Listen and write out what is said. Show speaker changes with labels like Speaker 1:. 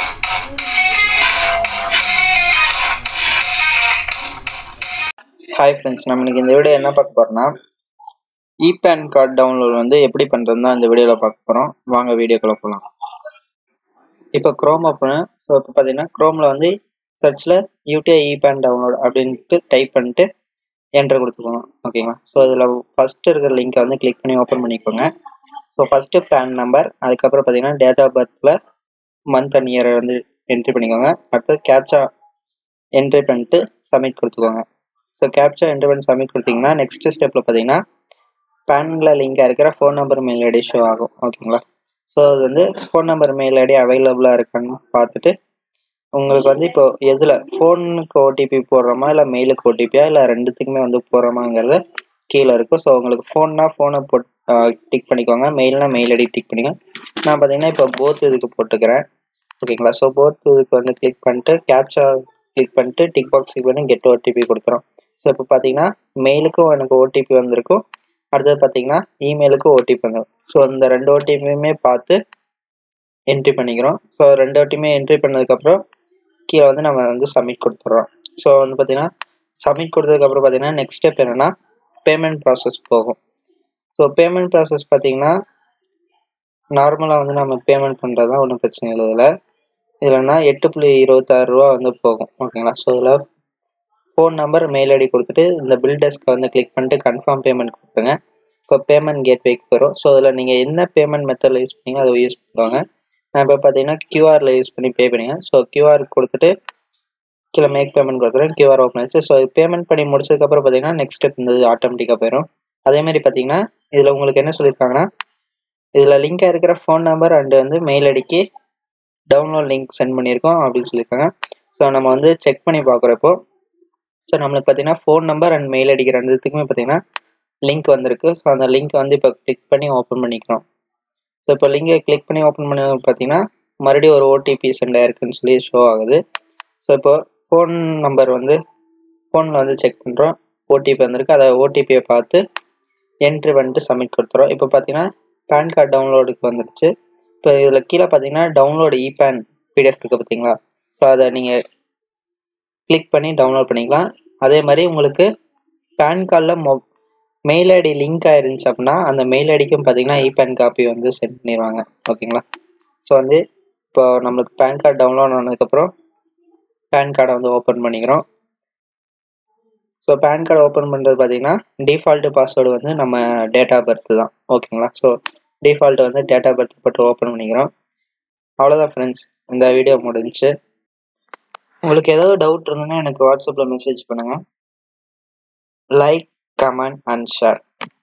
Speaker 1: hi friends நம்ம இன்னைக்கு இந்த வீடியோ என்ன பார்க்க போறோம்னா இ பேன் கார்டு டவுன்லோட் வந்து எப்படி பண்ணுறது தான் இந்த வீடியோவில் பார்க்க போகிறோம் வாங்க வீடியோக்குள்ள போகலாம் இப்போ க்ரோம் ஓப்பன் ஸோ இப்போ பார்த்தீங்கன்னா க்ரோமில் வந்து சர்ச்சில் யூடிஐ இ பேன் டவுன்லோட் அப்படின்ட்டு டைப் பண்ணிட்டு என்ட்ரு கொடுத்துக்கோங்க ஓகேங்களா ஸோ இதில் ஃபஸ்ட்டு இருக்கிற லிங்கை வந்து கிளிக் பண்ணி ஓப்பன் பண்ணிக்கோங்க ஸோ ஃபஸ்ட்டு பேன் நம்பர் அதுக்கப்புறம் பார்த்தீங்கன்னா டேட் ஆஃப் பர்த்தில் மந்த் அண்ட் இயரை வந்து என்ட்ரி பண்ணிக்கோங்க அடுத்தது கேப்சா என்ட்ரி பண்ணிட்டு சப்மிட் கொடுத்துக்கோங்க ஸோ கேப்சா என்ட்ரி பண்ணி சப்மிட் கொடுத்தீங்கன்னா நெக்ஸ்ட் ஸ்டெப்பில் பார்த்தீங்கன்னா பேனில் லிங்காக இருக்கிற phone number mail ID show ஆகும் ஓகேங்களா ஸோ அது வந்து ஃபோன் நம்பர் மெயில் ஐடி அவைலபிளாக இருக்கான்னு பார்த்துட்டு உங்களுக்கு வந்து இப்போ எதில் ஃபோனுக்கு ஓடிபி போடுறோமா இல்லை மெயிலுக்கு ஓடிபியா இல்லை ரெண்டுத்துக்குமே வந்து போடுறோமாங்கிறத கீழே இருக்கும் ஸோ உங்களுக்கு ஃபோன்னா ஃபோனை போட் டிக் பண்ணிக்கோங்க மெயில்னா மெயில் ஐடி டிக் பண்ணிக்கோங்க நான் பார்த்தீங்கன்னா இப்போ போத் இதுக்கு போட்டுக்கிறேன் ஓகேங்களா ஸோ போத் இதுக்கு வந்து கிளிக் பண்ணிட்டு கேப்சா கிளிக் பண்ணிட்டு டிக் பாக்ஸ் கிளிக் பண்ணி கெட் ஓடிபி கொடுத்துரும் ஸோ இப்போ பார்த்தீங்கன்னா மெயிலுக்கும் எனக்கு ஓடிபி வந்திருக்கும் அடுத்தது பார்த்தீங்கன்னா இமெயிலுக்கும் ஓடிபி வந்துடும் ஸோ இந்த ரெண்டு ஓடிபியுமே பார்த்து என்ட்ரி பண்ணிக்கிறோம் ஸோ ரெண்டு ஓட்டியுமே என்ட்ரி பண்ணதுக்கப்புறம் கீழே வந்து நம்ம வந்து சப்மிட் கொடுத்துட்றோம் ஸோ வந்து பார்த்தீங்கன்னா சப்மிட் கொடுத்ததுக்கப்புறம் பார்த்தீங்கன்னா நெக்ஸ்ட் ஸ்டெப் என்னென்னா பேமெண்ட் ப்ராசஸ் போகும் ஸோ பேமெண்ட் ப்ராசஸ் பார்த்தீங்கன்னா நார்மலாக வந்து நம்ம பேமெண்ட் பண்ணுறது தான் ஒன்றும் பிரச்சனை இல்லை இதில் இதுலன்னா எட்டு புள்ளி இருபத்தாறு ரூபா வந்து போகும் ஓகேங்களா ஸோ இதில் ஃபோன் நம்பர் மெயில் ஐடி கொடுத்துட்டு இந்த பில் டெஸ்க்கை வந்து கிளிக் பண்ணிட்டு கன்ஃபார்ம் பேமெண்ட் கொடுத்துருங்க இப்போ பேமெண்ட் கேட்வேக்கு போயிடும் ஸோ அதில் நீங்கள் என்ன பேமெண்ட் மெத்தடில் யூஸ் பண்ணீங்க அதை யூஸ் பண்ணுவாங்க நான் இப்போ பார்த்தீங்கன்னா கியூஆரில் யூஸ் பண்ணி பே பண்ணுங்க ஸோ கியூஆர் கொடுத்துட்டு கீழே மேக் பேமெண்ட் கொடுத்துறேன் கியூஆர் ஓப்பன் ஆச்சு ஸோ பேமெண்ட் பண்ணி முடிச்சதுக்கப்புறம் பார்த்தீங்கன்னா நெக்ஸ்ட் ஸ்டெப் இந்த ஆட்டோமேட்டிக்காக போயிடும் அதேமாதிரி பார்த்தீங்கன்னா இதில் உங்களுக்கு என்ன சொல்லியிருக்காங்கன்னா இதில் லிங்காக இருக்கிற ஃபோன் நம்பர் அண்டு வந்து மெயில் ஐடிக்கு டவுன்லோட் லிங்க் சென்ட் பண்ணியிருக்கோம் அப்படின்னு சொல்லியிருக்காங்க ஸோ நம்ம வந்து செக் பண்ணி பார்க்குறப்போ ஸோ நம்மளுக்கு பார்த்தீங்கன்னா ஃபோன் நம்பர் அண்ட் மெயில் ஐடிக்கு ரெண்டுத்துக்குமே பார்த்தீங்கன்னா லிங்க் வந்திருக்கு ஸோ அந்த லிங்க்கை வந்து இப்போ கிளிக் பண்ணி ஓப்பன் பண்ணிக்கிறோம் ஸோ இப்போ லிங்கை கிளிக் பண்ணி ஓப்பன் பண்ணி பார்த்தீங்கன்னா மறுபடியும் ஒரு ஓடிபி சென்ட் ஆயிருக்குன்னு சொல்லி ஷோ ஆகுது ஸோ இப்போ ஃபோன் நம்பர் வந்து ஃபோனில் வந்து செக் பண்ணுறோம் ஓடிபி வந்திருக்கு அதை ஓடிபியை பார்த்து என்ட்ரி பண்ணிட்டு சப்மிட் கொடுத்துறோம் இப்போ பார்த்தீங்கன்னா பேன் கார்டு டவுன்லோடுக்கு வந்துடுச்சு இப்போ இதில் கீழே பார்த்தீங்கன்னா டவுன்லோடு இ பேன் பிடிஎஃப் இருக்குது பார்த்தீங்களா ஸோ அதை நீங்கள் கிளிக் பண்ணி டவுன்லோட் பண்ணிக்கலாம் அதே மாதிரி உங்களுக்கு பேன் கார்டில் மொ மெயில் ஐடி லிங்க் ஆயிருந்துச்சு அப்படின்னா அந்த மெயில் ஐடிக்கும் பார்த்தீங்கன்னா இ பேன் காப்பி வந்து சென்ட் பண்ணிடுவாங்க ஓகேங்களா ஸோ வந்து இப்போ நம்மளுக்கு பேன் கார்டு டவுன்லோட் ஆனதுக்கப்புறம் பேன் கார்டை வந்து ஓப்பன் பண்ணிக்கிறோம் ஸோ பேன் கார்டு ஓப்பன் பண்ணுறது பார்த்தீங்கன்னா டிஃபால்ட்டு பாஸ்வேர்டு வந்து நம்ம டேட் ஆஃப் பர்த் தான் ஓகேங்களா ஸோ டிஃபால்ட் வந்து டேட் ஆஃப் பர்த் போட்டு ஓப்பன் பண்ணிக்கிறோம் அவ்வளோதான் ஃப்ரெண்ட்ஸ் இந்த வீடியோ முடிஞ்சு உங்களுக்கு ஏதாவது டவுட் இருந்ததுன்னா எனக்கு வாட்ஸ்அப்பில் மெசேஜ் பண்ணுங்கள் லைக் கமெண்ட் அண்ட் ஷேர்